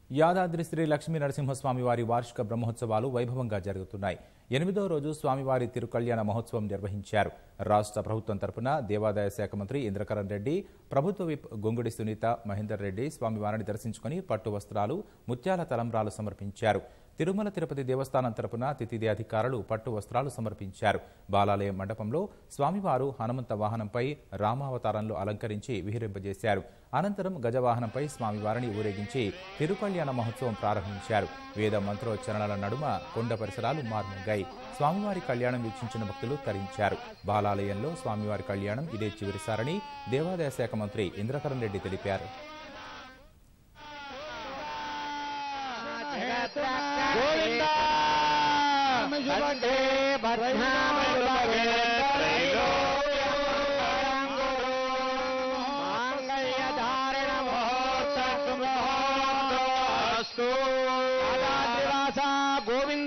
యాదాద్రి శ్రీ లక్ష్మీ నరసింహస్వామి వారి వార్షిక బ్రహ్మోత్సవాలు వైభవంగా జరుగుతున్నాయి ఎనిమిదో రోజు స్వామివారి తిరుకళ్యాణ మహోత్సవం నిర్వహించారు రాష్ట్ర ప్రభుత్వం తరపున దేవాదాయ శాఖ మంత్రి ఇంద్రకరణ్ రెడ్డి ప్రభుత్వ విప్ గొంగుడి సునీత మహేందర్ రెడ్డి స్వామివారిని దర్శించుకుని పట్టు వస్త్రాలు ముత్యాల తలంబ్రాలు సమర్పించారు తిరుమల తిరుపతి దేవస్థానం తరపున తితిది అధికారులు పట్టు వస్త్రాలు సమర్పించారు బాలాలయ మండపంలో స్వామివారు హనుమంత వాహనంపై రామావతారంలో అలంకరించి విహరింపజేశారు అనంతరం గజవాహనంపై స్వామివారిని ఊరేగించి తిరుకళ్యాణ మహోత్సవం ప్రారంభించారు వేద మంత్రోచ్చరణల నడుమ కొండ పరిసరాలు మార్మోగాయి స్వామివారి కళ్యాణం వీక్షించిన భక్తులు తరించారు బాలాలయంలో స్వామివారి కళ్యాణం ఇదే చివరిసారని దేవాదాయ శాఖ మంత్రి ఇంద్రకరణ్ రెడ్డి తెలిపారు గోవింద వందే భద్రామయుభగే మాంగళ్యధారణ మహోత్సవస్తు యాదాద్రివాస గోవింద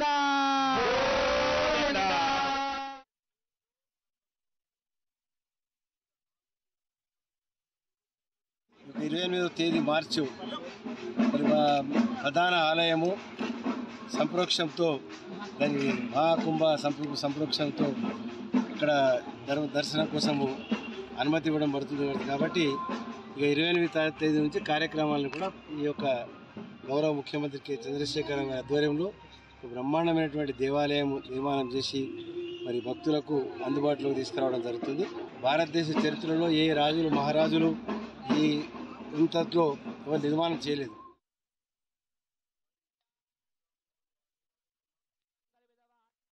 ఇరవై ఎనిమిదవ తేదీ మార్చి మరి మా ప్రధాన ఆలయము సంప్రోక్షంతో దాని మహాకుంభ సంప్రో సంప్రోక్షంతో ఇక్కడ దర్- దర్శనం కోసము అనుమతి ఇవ్వడం పడుతుంది కాబట్టి ఇక ఇరవై ఎనిమిది తా- తేదీ నుంచి కార్యక్రమాలను కూడా ఈ యొక్క గౌరవ ముఖ్యమంత్రి కె చంద్రశేఖర్ గారి ఆధ్వర్యంలో ఒక బ్రహ్మాండమైనటువంటి దేవాలయం నిర్మాణం చేసి మరి భక్తులకు అందుబాటులోకి తీసుకురావడం జరుగుతుంది భారతదేశ చరిత్రలో ఏ రాజులు మహారాజులు ఈ ఇంతలో ఎవరు నిర్మాణం చేయలేదు